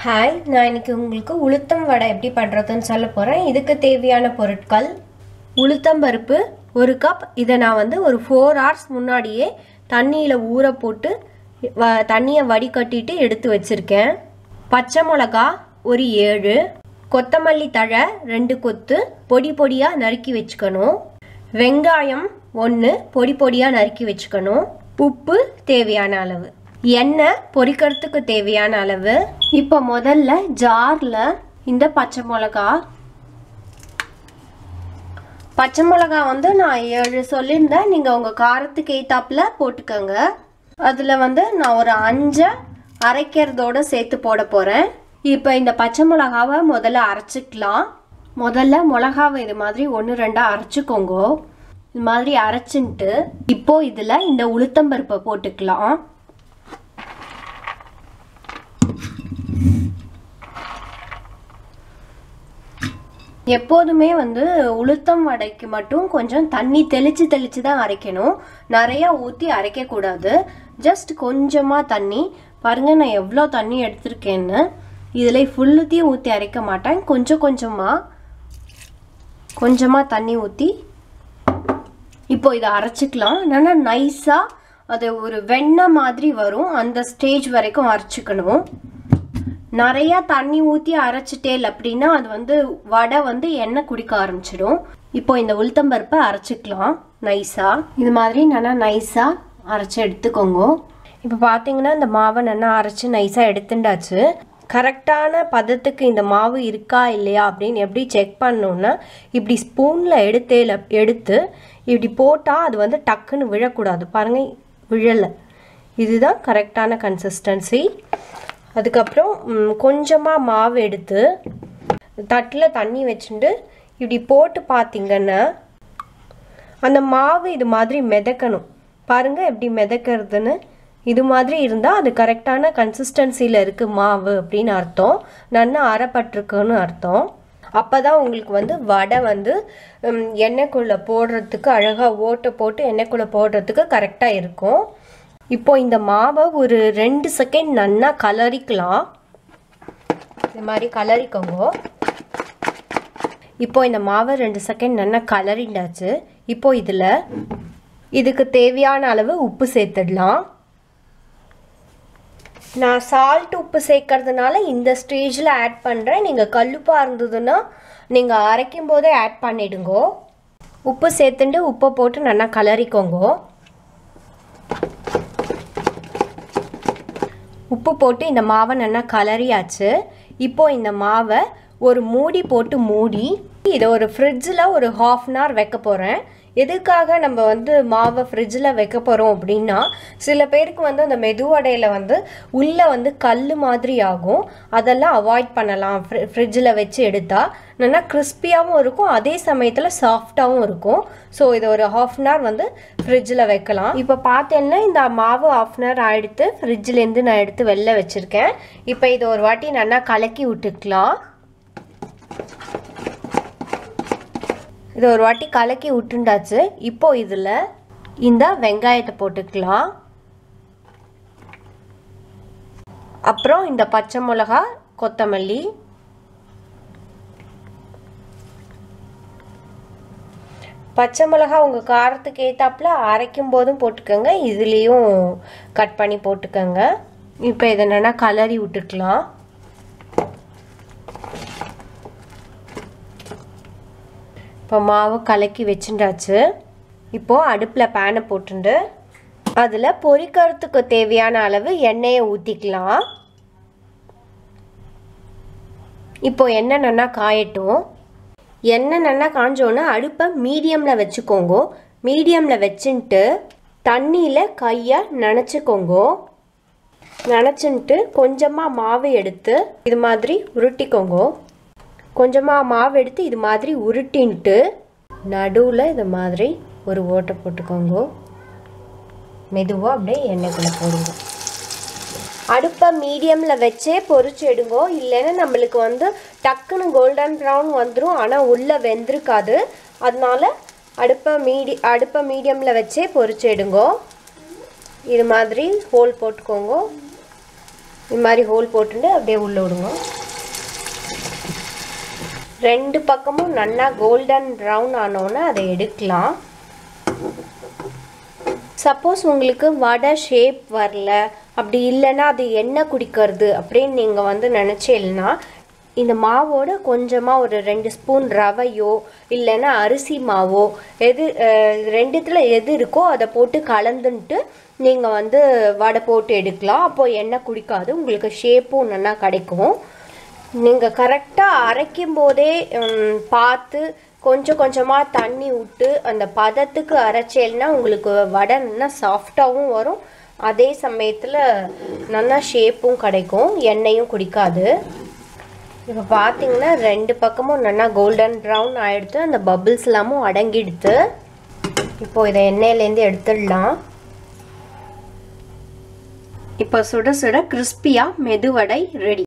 hi நான் இன்னைக்கு உங்களுக்கு உளுத்தம் வடை எப்படி பண்ணுறதுன்னு சொல்ல போகிறேன் இதுக்கு தேவையான பொருட்கள் உளுத்தம் பருப்பு ஒரு கப் இதை நான் வந்து ஒரு ஃபோர் ஹவர்ஸ் முன்னாடியே தண்ணியில் ஊற போட்டு வ தண்ணியை வடிகட்டிட்டு எடுத்து வச்சுருக்கேன் பச்சை மிளகா ஒரு ஏழு கொத்தமல்லி தழை ரெண்டு கொத்து பொடி பொடியாக நறுக்கி வச்சுக்கணும் வெங்காயம் ஒன்று பொடி பொடியாக நறுக்கி வச்சுக்கணும் உப்பு தேவையான அளவு எண்ணெய் பொரிக்கிறதுக்கு தேவையான அளவு இப்போ முதல்ல ஜாரில் இந்த பச்சை மிளகா பச்சை மிளகா வந்து நான் ஏழு சொல்லியிருந்தேன் நீங்கள் உங்கள் காரத்துக்கு ஏத்தாப்புல போட்டுக்கோங்க அதில் வந்து நான் ஒரு அஞ்சை அரைக்கிறதோட சேர்த்து போட போகிறேன் இப்போ இந்த பச்சை மிளகாவை முதல்ல அரைச்சிக்கலாம் முதல்ல மிளகாவை இது மாதிரி ஒன்று ரெண்டாக அரைச்சிக்கோங்க இது மாதிரி அரைச்சின்ட்டு இப்போ இதில் இந்த உளுத்தம்பருப்பை போட்டுக்கலாம் எப்போதுமே வந்து உளுத்தம் வடைக்கு மட்டும் கொஞ்சம் தண்ணி தெளித்து தெளித்து தான் அரைக்கணும் நிறையா ஊற்றி அரைக்கக்கூடாது ஜஸ்ட் கொஞ்சமாக தண்ணி பாருங்கள் நான் எவ்வளோ தண்ணி எடுத்திருக்கேன்னு இதில் ஃபுல்லுத்தையும் ஊற்றி அரைக்க மாட்டேன் கொஞ்சம் கொஞ்சமாக கொஞ்சமாக தண்ணி ஊற்றி இப்போ இதை அரைச்சிக்கலாம் நல்லா நைஸாக அது ஒரு வெண்ணெய் மாதிரி வரும் அந்த ஸ்டேஜ் வரைக்கும் அரைச்சிக்கணும் நிறையா தண்ணி ஊற்றி அரைச்சிட்டேல் அப்படின்னா அது வந்து வடை வந்து எண்ணெய் குடிக்க ஆரம்பிச்சிடும் இப்போ இந்த உளுத்தம்பருப்பை அரைச்சிக்கலாம் நைஸாக இது மாதிரி நல்லா நைஸாக அரைச்சி எடுத்துக்கோங்க இப்போ பார்த்தீங்கன்னா இந்த மாவை நல்லா அரைச்சி நைஸாக எடுத்துட்டாச்சு கரெக்டான பதத்துக்கு இந்த மாவு இருக்கா இல்லையா அப்படின்னு எப்படி செக் பண்ணணுன்னா இப்படி ஸ்பூனில் எடுத்தேல எடுத்து இப்படி போட்டால் அது வந்து டக்குன்னு விழக்கூடாது பாருங்கள் விழலை இதுதான் கரெக்டான கன்சிஸ்டன்சி அதுக்கப்புறம் கொஞ்சமாக மாவு எடுத்து தட்டில் தண்ணி வச்சுட்டு இப்படி போட்டு பார்த்தீங்கன்னா அந்த மாவு இது மாதிரி மிதக்கணும் பாருங்கள் எப்படி மிதக்கிறதுன்னு இது மாதிரி இருந்தால் அது கரெக்டான கன்சிஸ்டன்சியில் இருக்குது மாவு அப்படின்னு அர்த்தம் நல்லா அரைப்பட்டிருக்குன்னு அர்த்தம் அப்போ தான் உங்களுக்கு வந்து வடை வந்து எண்ணெய்க்குள்ளே போடுறதுக்கு அழகாக ஓட்டை போட்டு எண்ணெய்க்குள்ளே போடுறதுக்கு கரெக்டாக இருக்கும் இப்போ இந்த மாவை ஒரு ரெண்டு செகண்ட் நல்லா கலரிக்கலாம் இது மாதிரி கலரிக்கோங்க இப்போ இந்த மாவை ரெண்டு செகண்ட் நல்லா கலரிண்டாச்சு இப்போ இதில் இதுக்கு தேவையான அளவு உப்பு சேர்த்துடலாம் நான் சால்ட் உப்பு சேர்க்கறதுனால இந்த ஸ்டேஜில் ஆட் பண்ணுறேன் நீங்கள் கல்லுப்பாக இருந்ததுன்னா நீங்கள் அரைக்கும் போதே ஆட் பண்ணிடுங்க உப்பு சேர்த்துட்டு உப்பை போட்டு நல்லா கலரிக்கோங்க உப்பு போட்டு இந்த மாவை நல்லா கலரியாச்சு இப்போ இந்த மாவை ஒரு மூடி போட்டு மூடி இதை ஒரு ஃப்ரிட்ஜில் ஒரு ஹாஃப் அன் ஹவர் வைக்க போகிறேன் எதுக்காக நம்ம வந்து மாவை ஃப்ரிட்ஜில் வைக்க போகிறோம் அப்படின்னா சில பேருக்கு வந்து அந்த மெதுவடையில் வந்து உள்ளே வந்து கல் மாதிரி ஆகும் அதெல்லாம் அவாய்ட் பண்ணலாம் ஃப்ரி ஃப்ரிட்ஜில் வச்சு எடுத்தால் நல்லா கிறிஸ்பியாகவும் இருக்கும் அதே சமயத்தில் சாஃப்டாகவும் இருக்கும் ஸோ இதை ஒரு ஹாஃப் அன் ஹவர் வந்து ஃப்ரிட்ஜில் வைக்கலாம் இப்போ பார்த்தேன்னா இந்த மாவு ஹாஃப் அன் ஹவர் ஆகிடுத்து ஃப்ரிட்ஜிலேருந்து நான் எடுத்து வெளில வச்சுருக்கேன் இப்போ இதை ஒரு வாட்டி நல்லா கலக்கி விட்டுக்கலாம் இதை ஒரு வாட்டி கலக்கி விட்டுண்டாச்சு இப்போ இதில் இந்த வெங்காயத்தை போட்டுக்கலாம் அப்புறம் இந்த பச்சை மிளகா கொத்தமல்லி பச்சை மிளகா உங்கள் காரத்துக்கு ஏற்றாப்புல அரைக்கும் போதும் போட்டுக்கோங்க இதுலேயும் கட் பண்ணி போட்டுக்கோங்க இப்போ இதை என்னென்னா கலரி விட்டுக்கலாம் இப்போ மாவு கலக்கி வச்சுட்டாச்சு இப்போது அடுப்பில் பேனை போட்டுண்டு அதில் பொரிக்கிறதுக்கு தேவையான அளவு எண்ணெயை ஊற்றிக்கலாம் இப்போ எண்ணெய் நல்லா காயட்டும் எண்ணெய் நல்லா காஞ்சோன்னே அடுப்பை மீடியமில் வச்சுக்கோங்க மீடியமில் வச்சுன்ட்டு தண்ணியில் கையை நனைச்சிக்கோங்க நனைச்சுன்ட்டு கொஞ்சமாக மாவு எடுத்து இது மாதிரி உருட்டிக்கோங்க கொஞ்சமாக மாவு எடுத்து இது மாதிரி உருட்டின்ட்டு நடுவில் இது மாதிரி ஒரு ஓட்டை போட்டுக்கோங்க மெதுவாக அப்படியே எண்ணெய்க்குள்ளே போடுங்க அடுப்பை மீடியமில் வச்சே பொறிச்சு எடுங்கோ இல்லைன்னா நம்மளுக்கு வந்து டக்குன்னு கோல்டன் ப்ரௌன் வந்துடும் ஆனால் உள்ளே வெந்திருக்காது அதனால அடுப்பை மீடி அடுப்பை மீடியமில் வச்சே பொறிச்சு எடுங்கோ இது மாதிரி ஹோல் போட்டுக்கோங்க இது மாதிரி ஹோல் போட்டுட்டு அப்படியே உள்ளே விடுங்க ரெண்டு பக்கமும் நல்லா கோல்டன் ப்ரௌன் ஆனோன்னே அதை எடுக்கலாம் சப்போஸ் உங்களுக்கு வடை ஷேப் வரல அப்படி இல்லைன்னா அது எண்ணெய் குடிக்கிறது அப்படின்னு நீங்கள் வந்து நினச்சிங்கன்னா இந்த மாவோட கொஞ்சமாக ஒரு ரெண்டு ஸ்பூன் ரவையோ இல்லைன்னா அரிசி மாவோ எது அஹ், ரெண்டுத்தில் எது இருக்கோ அதை போட்டு கலந்துன்ட்டு நீங்கள் வந்து வடை போட்டு எடுக்கலாம் அப்போ எண்ணெய் குடிக்காது உங்களுக்கு ஷேப்பும் நல்லா கிடைக்கும் நீங்கள் கரெக்டாக அரைக்கும் போதே ம், பார்த்து கொஞ்சம் கொஞ்சமாக தண்ணி விட்டு அந்த பதத்துக்கு அரைச்சேல்னா உங்களுக்கு வடை நல்லா சாஃப்டாகவும் வரும் அதே சமயத்தில் நல்லா ஷேப்பும் கிடைக்கும் எண்ணெயும் குடிக்காது இப்போ பார்த்தீங்கன்னா ரெண்டு பக்கமும் நல்லா கோல்டன் ப்ரௌன் ஆயிடுத்து அந்த பபிள்ஸ் எல்லாமும் அடங்கிடுத்து இப்போ இதை எண்ணெயிலேருந்து எடுத்துடலாம் இப்போ சுட சுட கிறிஸ்பியாக மெதுவடை ரெடி